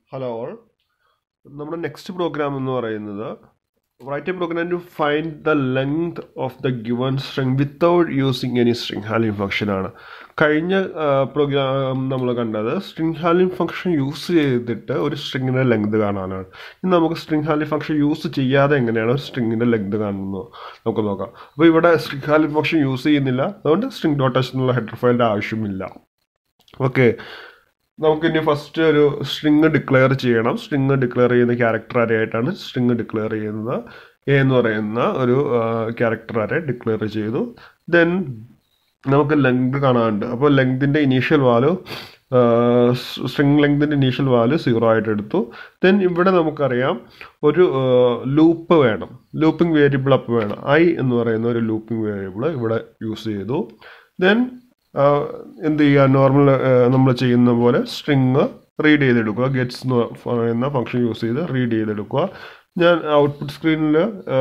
hello all നമ്മുടെ next program എന്ന് പറയുന്നത് write a program to find the length of the given string without using any string handling function ആണ് കഴിഞ്ഞ programme നമ്മൾ കണ്ടത് string handling function use ചെയ്തിട്ട് ഒരു സ്ട്രിങ്ങിൻ്റെ ലെങ്ത് കാണാനാണ് ഇനി നമുക്ക് സ്ട്രിങ് ഹാലിംഗ് ഫംഗ്ഷൻ യൂസ് ചെയ്യാതെ എങ്ങനെയാണ് ഒരു സ്ട്രിങ്ങിൻ്റെ ലെങ്ത് കാണുന്നത് നമുക്ക് നോക്കാം അപ്പോൾ ഇവിടെ സ്ട്രിങ് ഹാലിംഗ് ഫംഗ്ഷൻ യൂസ് ചെയ്യുന്നില്ല അതുകൊണ്ട് സ്ട്രിങ് ഡോട്ട് എച്ച് എന്നുള്ള ഹെഡർ ഫയലിൻ്റെ ആവശ്യമില്ല ഓക്കെ നമുക്കിനി ഫസ്റ്റ് ഒരു സ്ട്രിങ് ഡിക്ലെയർ ചെയ്യണം സ്ട്രിങ് ഡിക്ലെയർ ചെയ്യുന്ന ക്യാരക്ടർ അരയായിട്ടാണ് സ്ട്രിങ് ഡിക്ലെയർ ചെയ്യുന്നത് എ എന്ന് പറയുന്ന ഒരു ക്യാരക്ടർ അര ഡിക്ലെയർ ചെയ്തു ദെൻ നമുക്ക് ലെങ്ത് കാണാനുണ്ട് അപ്പോൾ ലെങ്തിൻ്റെ ഇനീഷ്യൽ വാല്യൂ സ്ട്രിങ് ലെങ്തിൻ്റെ ഇനീഷ്യൽ വാല്യൂ സീറോ ആയിട്ട് എടുത്തു ദെൻ ഇവിടെ നമുക്കറിയാം ഒരു ലൂപ്പ് വേണം ലൂപ്പിംഗ് വേരിയബിൾ അപ്പ് വേണം ഐ എന്ന് പറയുന്ന ഒരു ലൂപ്പിംഗ് വേരിയബിൾ ഇവിടെ യൂസ് ചെയ്തു ദെൻ എന്ത് ചെയ്യുക നോർമൽ നമ്മൾ ചെയ്യുന്ന പോലെ സ്ട്രിങ് റീഡ് ചെയ്തെടുക്കുക ഗെറ്റ്സ് എന്ന് പറയുന്ന ഫംഗ്ഷൻ യൂസ് ചെയ്ത് റീഡ് ചെയ്തെടുക്കുക ഞാൻ ഔട്ട്പുട്ട് സ്ക്രീനിൽ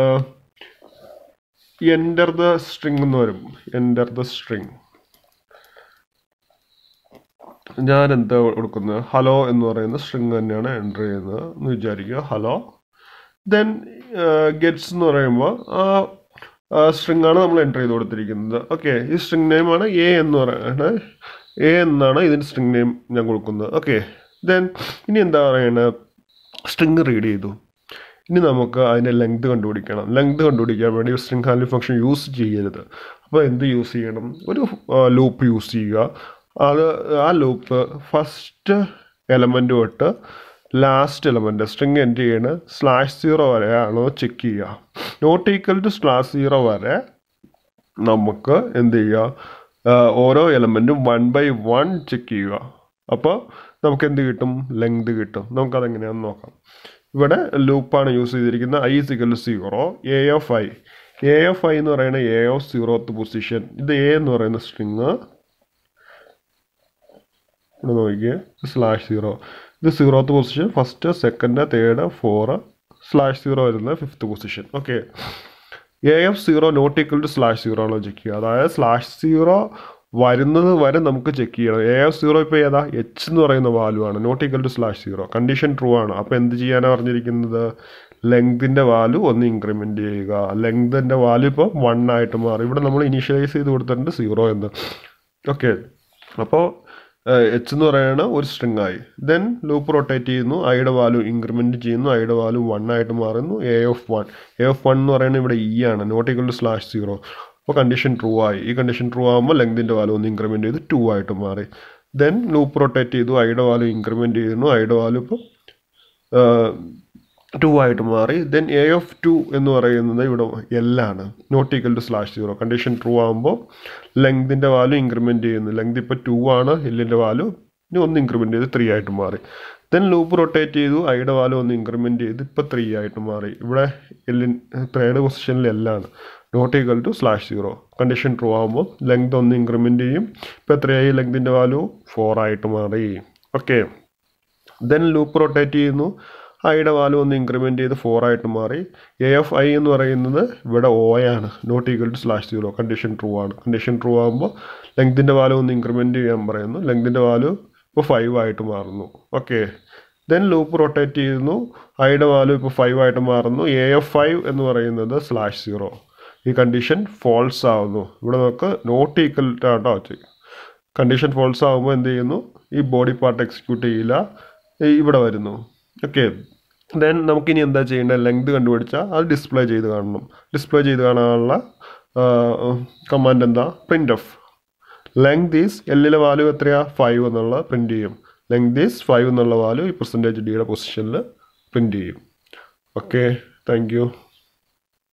എൻ്റർ ദ സ്ട്രിങ് എന്ന് വരും എൻ്റർ ദ സ്ട്രിങ് ഞാൻ എന്താ കൊടുക്കുന്നത് ഹലോ എന്ന് പറയുന്ന സ്ട്രിങ് തന്നെയാണ് എൻ്റർ ചെയ്യുന്നത് എന്ന് വിചാരിക്കുക ഹലോ ദെൻ ഗെറ്റ്സ് എന്ന് പറയുമ്പോൾ ആ സ്ട്രിങ് ആണ് നമ്മൾ എൻ്റർ ചെയ്ത് കൊടുത്തിരിക്കുന്നത് ഓക്കെ ഈ സ്ട്രിങ് നെയിം ആണ് എ എന്ന് പറയുന്നത് എ എന്നാണ് ഇതിന് സ്ട്രിങ് നെയിം ഞാൻ കൊടുക്കുന്നത് ഓക്കെ ദെൻ ഇനി എന്താ പറയുന്നത് സ്ട്രിങ് റീഡ് ചെയ്തു ഇനി നമുക്ക് അതിൻ്റെ ലെങ്ത് കണ്ടുപിടിക്കണം ലെങ്ത് കണ്ടുപിടിക്കാൻ വേണ്ടി സ്ട്രിങ് ഹാൻഡിൽ ഫംഗ്ഷൻ യൂസ് ചെയ്യരുത് അപ്പോൾ എന്ത് യൂസ് ചെയ്യണം ഒരു ലൂപ്പ് യൂസ് ചെയ്യുക അത് ആ ലൂപ്പ് ഫസ്റ്റ് എലമെൻ്റ് തൊട്ട് ലാസ്റ്റ് എലമെൻ്റ് സ്ട്രിങ് എൻഡ് ചെയ്യണ സ്ലാഷ് സീറോ വരെയാണോ ചെക്ക് ചെയ്യുക not equal to slash zero വരെ നമുക്ക് എന്ത് ചെയ്യുക ഓരോ എലമെൻറ്റും വൺ ബൈ വൺ ചെക്ക് ചെയ്യുക അപ്പോൾ നമുക്ക് എന്ത് കിട്ടും ലെങ്ത് കിട്ടും നമുക്കതെങ്ങനെയാണെന്ന് നോക്കാം ഇവിടെ ലൂപ്പാണ് യൂസ് ചെയ്തിരിക്കുന്നത് I equal zero A of I A of I എന്ന് പറയുന്നത് എ ഓഫ് സീറോത്ത് പൊസിഷൻ ഇത് എ എന്ന് പറയുന്ന സ്ട്രിങ് ഇവിടെ നോക്കിയേ സ്ലാഷ് സീറോ ഇത് zeroth position first second third four slash zero വരുന്ന fifth position okay A of zero not equal to slash zero ആണോ ചെക്ക് ചെയ്യുക അതായത് സ്ലാഷ് സീറോ വരുന്നത് വരെ നമുക്ക് ചെക്ക് ചെയ്യണം എ എഫ് സീറോ ഇപ്പോൾ ഏതാ എച്ച് എന്ന് പറയുന്ന വാല്യൂ ആണ് not equal to slash zero condition true ആണ് അപ്പോൾ എന്ത് ചെയ്യാനാണ് പറഞ്ഞിരിക്കുന്നത് ലെങ്തിൻ്റെ വാല്യൂ ഒന്ന് ഇൻക്രിമെൻറ്റ് ചെയ്യുക ലെങ്തിൻ്റെ വാല്യൂ ഇപ്പോൾ വൺ ആയിട്ട് മാറി ഇവിടെ നമ്മൾ ഇനീഷ്യലൈസ് ചെയ്ത് കൊടുത്തിട്ടുണ്ട് സീറോ എന്ന് ഓക്കെ അപ്പോൾ എച്ച് എന്ന് പറയുന്ന ഒരു സ്ട്രിങ് ആയി ദെൻ ലൂപ്പ് റൊട്ടേറ്റ് ചെയ്യുന്നു ഐയുടെ വാല്യൂ ഇൻക്രിമെൻറ്റ് ചെയ്യുന്നു ഐയുടെ വാല്യൂ വൺ ആയിട്ട് മാറുന്നു A of one A of one എന്ന് പറയുന്നത് ഇവിടെ ഇ ആണ് not equal to slash zero അപ്പോൾ കണ്ടീഷൻ ട്രൂ ആയി ഈ കണ്ടീഷൻ ട്രൂ ആകുമ്പോൾ ലെങ്തിൻ്റെ വാല്യൂ ഒന്ന് ഇൻക്രിമെൻറ്റ് ചെയ്ത് ടു ആയിട്ട് മാറി ദെൻ ലൂപ്പ് റൊട്ടേറ്റ് ചെയ്തു ഐയുടെ വാല്യൂ ഇൻക്രിമെൻറ്റ് ചെയ്യുന്നു ഐയുടെ വാല്യൂ ഇപ്പോൾ ടു ആയിട്ട് മാറി ദെൻ എ ഓഫ് ടു എന്ന് പറയുന്നത് ഇവിടെ എല്ലാണ് not equal to slash zero condition true ആകുമ്പോൾ ലെങ്തിൻ്റെ വാല്യൂ ഇൻക്രിമെൻറ്റ് ചെയ്യുന്നു ലെങ്ത് ഇപ്പോൾ ടു ആണ് എല്ലിൻ്റെ വാല്യൂ ഇനി ഒന്ന് ഇൻക്രിമെൻറ്റ് ചെയ്ത് ത്രീ ആയിട്ട് മാറി ദെൻ ലൂപ്പ് റൊട്ടേറ്റ് ചെയ്തു ഐയുടെ വാല്യൂ ഒന്ന് ഇൻക്രിമെൻറ്റ് ചെയ്ത് ഇപ്പോൾ ത്രീ ആയിട്ട് മാറി ഇവിടെ എല്ലിൻ തേർഡ് പൊസിഷനിൽ എല്ലാണ് not equal to slash zero condition true ആകുമ്പോൾ ലെങ്ത് ഒന്ന് ഇൻക്രിമെൻറ്റ് ചെയ്യും ഇപ്പോൾ എത്രയായി ലെങ്തിൻ്റെ വാല്യൂ ഫോർ ആയിട്ട് മാറി ഓക്കെ ദെൻ ലൂപ്പ് റൊട്ടേറ്റ് ചെയ്യുന്നു ഐയുടെ വാല്യൂ ഒന്ന് ഇൻക്രിമെൻറ്റ് ചെയ്ത് ഫോർ ആയിട്ട് മാറി എ എഫ് ഐ എന്ന് പറയുന്നത് ഇവിടെ ഒ ആണ് not equal to slash zero condition true ആണ് കണ്ടീഷൻ ട്രൂ ആകുമ്പോൾ ലെങ്തിൻ്റെ വാല്യൂ ഒന്ന് ഇൻക്രിമെൻറ്റ് ചെയ്യാൻ പറയുന്നു ലെങ്തിൻ്റെ വാല്യൂ ഇപ്പോൾ ഫൈവ് ആയിട്ട് മാറുന്നു ഓക്കെ ദെൻ ലൂപ്പ് റൊട്ടേറ്റ് ചെയ്യുന്നു ഐയുടെ വാല്യൂ ഇപ്പോൾ ഫൈവ് ആയിട്ട് മാറുന്നു എ എഫ് ഫൈവ് എന്ന് പറയുന്നത് സ്ലാഷ് സീറോ ഈ കണ്ടീഷൻ ഫോൾസ് ആവുന്നു ഇവിടെ നമുക്ക് not equal to condition false ആകുമ്പോൾ എന്ത് ചെയ്യുന്നു ഈ ബോഡി പാർട്ട് എക്സിക്യൂട്ട് ചെയ്യില്ല ഇവിടെ വരുന്നു ഓക്കെ ദെൻ നമുക്കിനി എന്താ ചെയ്യേണ്ടത് ലെങ്ത് കണ്ടുപിടിച്ചാൽ അത് ഡിസ്പ്ലേ ചെയ്ത് കാണണം ഡിസ്പ്ലേ ചെയ്ത് കാണാനുള്ള കമാൻഡ് എന്താ പ്രിൻ്റ് ഓഫ് ലെങ്ത് ഈസ് എല്ലിലെ വാല്യൂ എത്രയാ ഫൈവ് എന്നുള്ള പ്രിൻ്റ് ചെയ്യും ലെങ്ത് ഈസ് ഫൈവ് എന്നുള്ള വാല്യൂ ഈ പെർസെൻറ്റേജ് ഡിയുടെ പൊസിഷനിൽ പ്രിൻ്റ് ചെയ്യും ഓക്കെ താങ്ക് യു